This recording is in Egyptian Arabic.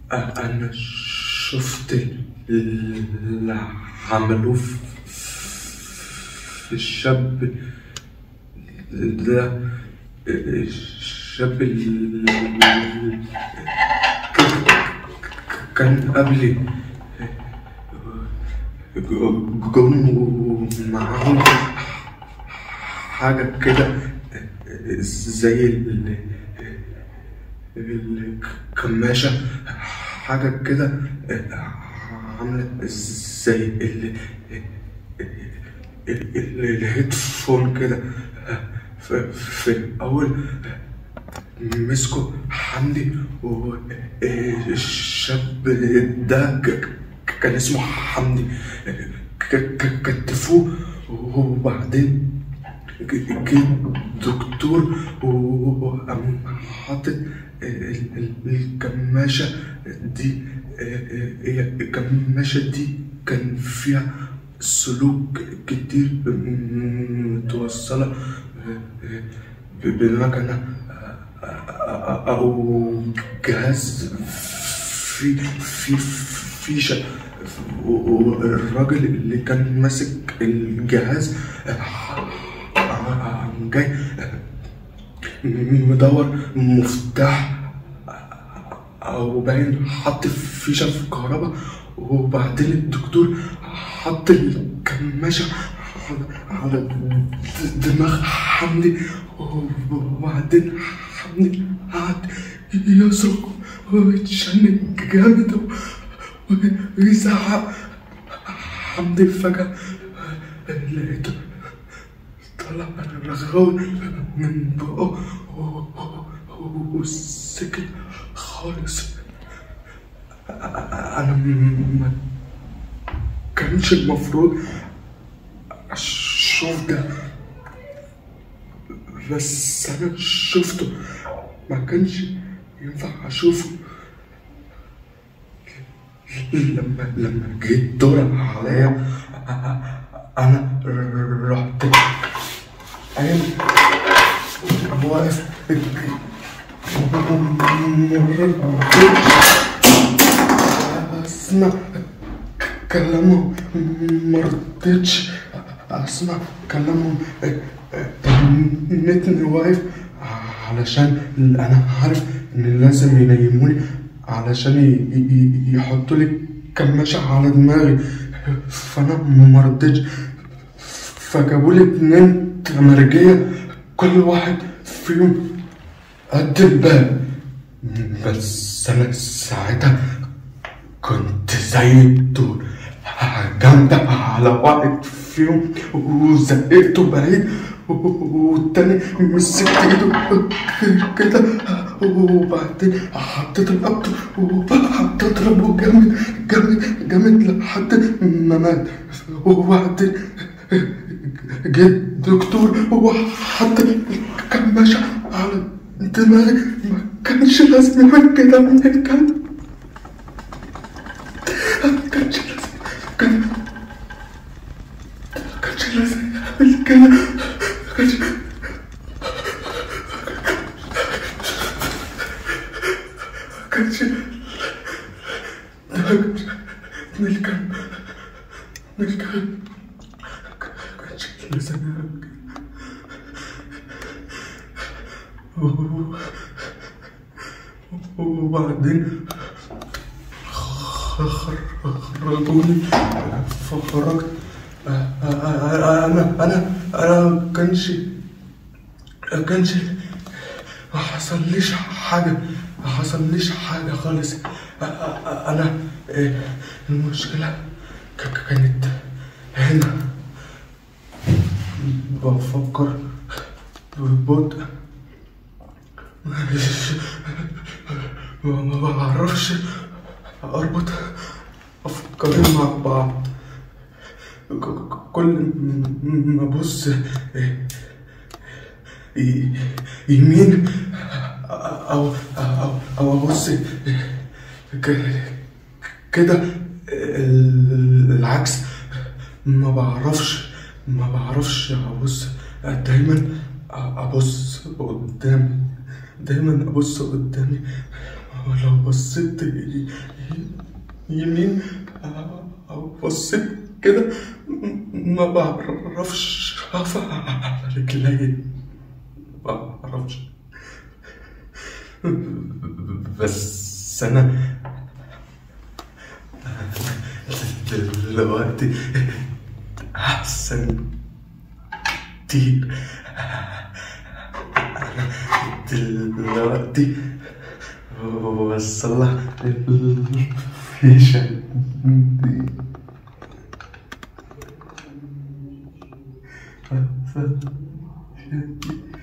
أنا شفت اللي عملوه في في الشاب ده الشاب اللي كان قبلي جم معاهم حاجة كده زي ال- الكماشة حاجة كده عاملة زي ال ال- ال- الهيدفون كده في, في الأول مسكوا حمدي والشاب ده ك- كان اسمه حمدي ك- ك- كتفوه وبعدين جه دكتور وقام حاطط ال- ال- الكماشة دي هي الكماشة دي كان فيها سلوك كتير متوصلة بالمكنة أو جهاز في في فيشة والراجل اللي كان ماسك الجهاز قام جاي مدور مفتاح او باين حط فيشه في الكهرباء وبعدين الدكتور حط الكماشة على- على دماغ حمدي وبعدين حمدي قعد يصرخ ويتشنج جامد ويزعق حمدي فجأة لقيته طلع الرغاوي من بقه وسكت خالص انا ما كانش المفروض اشوف ده بس انا شفته ما كانش ينفع اشوفه لما لما جيت دور عليا انا رحت قايم واقف اسمع كلامهم مرضتش اسمع كلامهم نتني واقف علشان انا عارف ان لازم ينيموني علشان ي- ي- يحطوا لي كماشة على دماغي فانا مرضتش فجابوا لي اتنين تمرجية كل واحد فيهم قد الباب بس انا ساعتها كنت زي الدور هجمت على واحد فيهم وزقته بعيد والتاني مسكت ايده كده وبعدين حطيت رقبته وقعدت اضربه جامد جامد جامد لحد ما مات وبعدين جه الدكتور وحط الكماشة على دماغي ما كانش لازم يعمل كده من الكلب ما كانش لازم كان ما كانش لازم يعمل كده ما كانش ما كانش ما كانش من الكلب من الكلب ما كانش لازم يعمل كده وبعدين خرجوني فخرجت انا انا انا كانش كانش ما حصليش حاجه ما حصليش حاجه خالص انا المشكله ك- كانت هنا بفكر ببطء ما ما بعرفش اربط افكاري مع بعض ك- ك- كل م- ما ابص ي- يمين او او او ابص ك- كده ال- العكس ما بعرفش ما بعرفش ابص دايما ابص قدامي دايما ابص قدامي ولو بصيت يمين أو بصيت كده ما بعرفش أقف على رجلي ما بعرفش بس أنا دلوقتي أحسن كتير أنا دلوقتي بصلح الفيشة دي الفيشة دي